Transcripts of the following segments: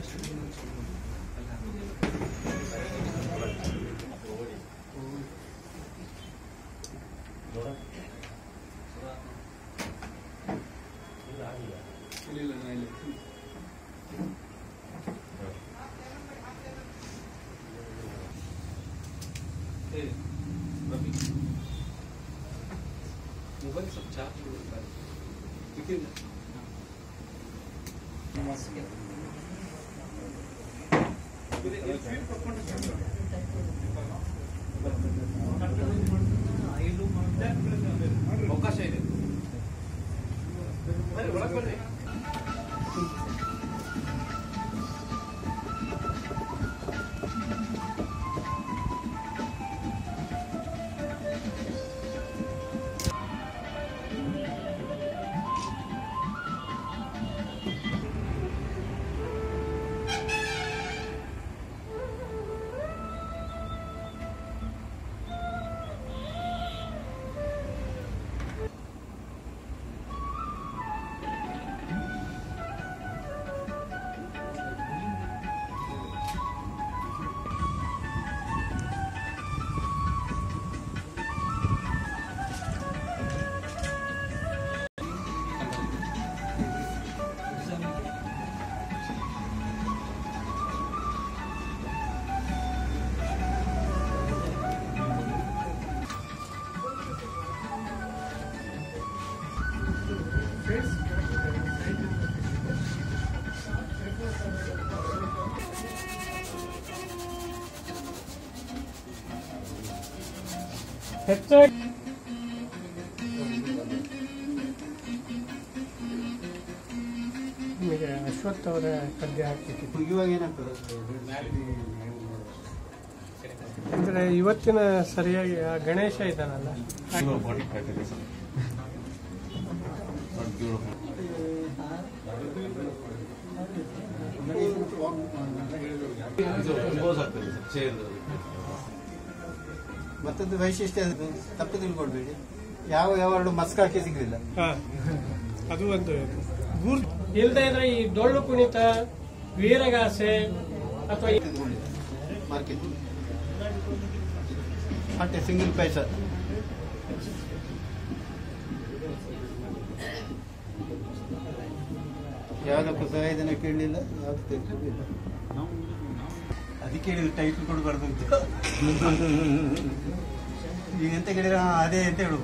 ಇಲ್ಲ ನಾ ಇಲ್ಲ ಏ ರವಿ ಮೊಬೈಲ್ ಸ್ವಲ್ಪ ಚಾರ್ಜ್ ಇಟ್ಟಿಲ್ಲ ಅವಕಾಶ ಇದೆ ಬರ್ರಿ ಒಳಗೆ ಬರ್ರಿ ಹೆಚ್ಚಾಗಿ ನಿಮಗೆ ಅಶ್ವಥ್ ಅವರ ಪದ್ಯ ಹಾಕ್ಬೇಕಿತ್ತು ಇವಾಗ ಏನಾಗ್ತದೆ ಅಂದರೆ ಇವತ್ತಿನ ಸರಿಯಾಗಿ ಆ ಗಣೇಶ ಇದ್ದಾನಲ್ಲ ಮತ್ತೊಂದು ವೈಶಿಷ್ಟ್ಯ ಅದು ತಪ್ಪು ತಿಳ್ಕೊಳ್ಬೇಡಿ ಯಾವ ಯಾವಾರ್ಡು ಮಸ್ಕ್ ಹಾಕಿ ಸಿಗಲಿಲ್ಲ ಹಾಂ ಅದು ಒಂದು ಗುರ್ ಇಲ್ಲದೆ ಇದ್ರೆ ಈ ಡೊಳ್ಳು ಕುಣಿತ ವೀರಗಾಸೆ ಅಥವಾ ಈ- ಮಾರ್ಕೆಟ್ ಮತ್ತೆ ಸಿಂಗಲ್ ಪೈಸಾ ಯಾವುದಕ್ಕೂ ಸಹ ಇದನ್ನು ಕೇಳಲಿಲ್ಲ ಯಾವುದು ತೆಗೆದುಕೊಂಡಿಲ್ಲ ಅದಕ್ಕೆ ಹೇಳಿದ್ರು ಟೈಟಲ್ ಕೊಡಬಾರ್ದು ಅಂತ ಈಗ ಎಂತ ಕೇಳಿದ್ರೆ ಹಾ, ಅದೇ ಅಂತ ಹೇಳುದು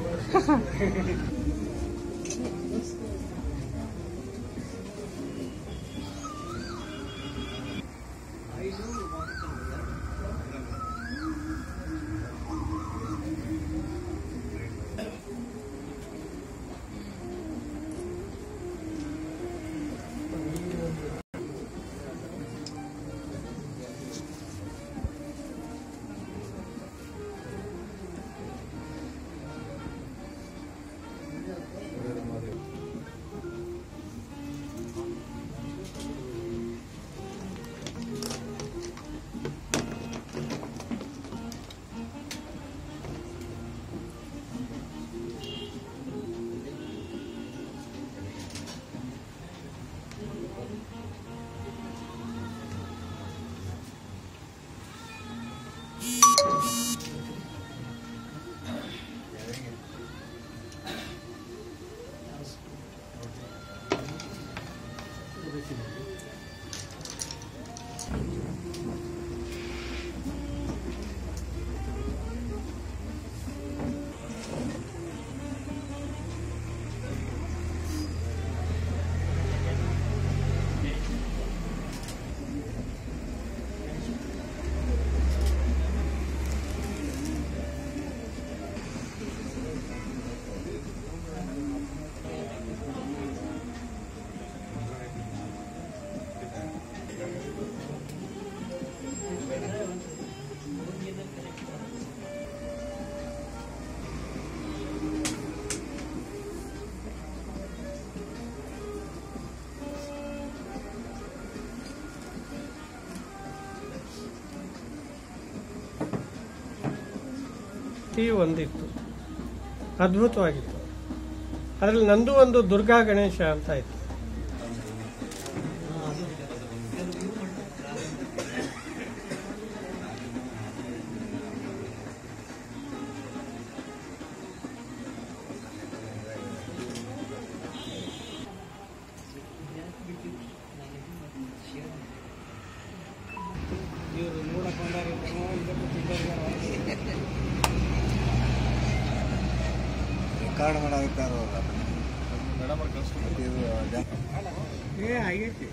ಟಿ ಒಂದಿತ್ತು ಅದ್ಭುತವಾಗಿತ್ತು ಅದರಲ್ಲಿ ನಂದು ಒಂದು ದುರ್ಗಾ ಗಣೇಶ ಅಂತ ಇತ್ತು ಧಾರವಾಡ ಮಾಡಾಕತ್ತಾರ ಮೇಡಮ್ ಅವ್ರು ಕಳ್ಸ್ಕೊಡ್ತಾರೆ ಏ ಆಗೈತಿ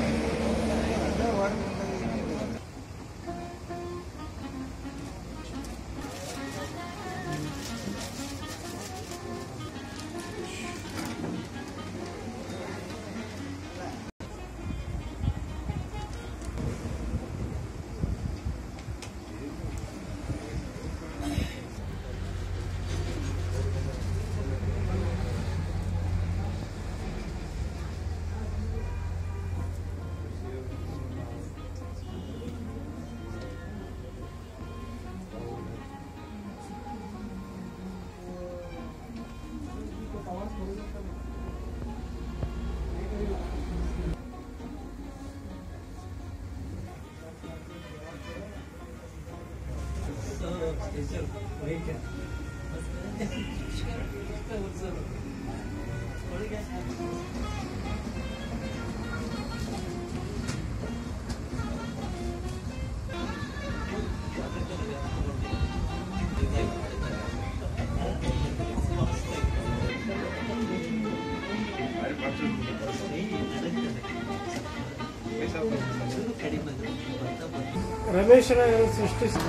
ರಮೇಶರ ಸೃಷ್ಟಿಸಿ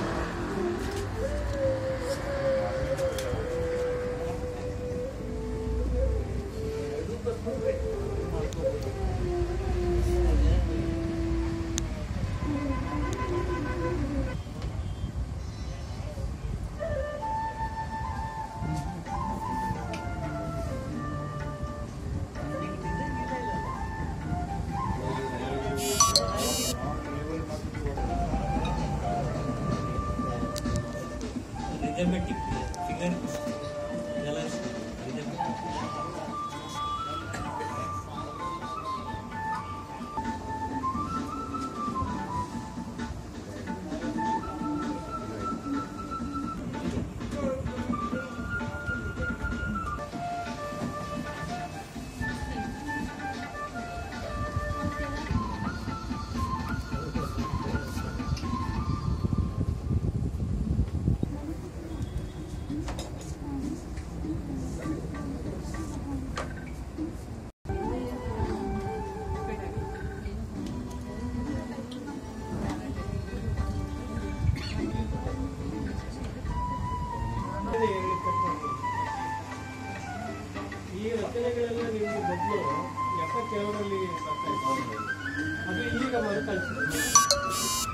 ರಿದಮೆಟಿಕ್ ಫಿಗರ್ ಇದೆಲ್ಲ ರಿದಮೆಟಿಕ್ ಈ ರಚನೆಗಳೆಲ್ಲ ನಿಮ್ಗೆ ಮೊದಲು ಎಪ್ಪತ್ತೆರಡರಲ್ಲಿ ಬರ್ತಾ ಇತ್ತು ಅದು ಈಗ ಮರುಕಳಿಸಿದೆ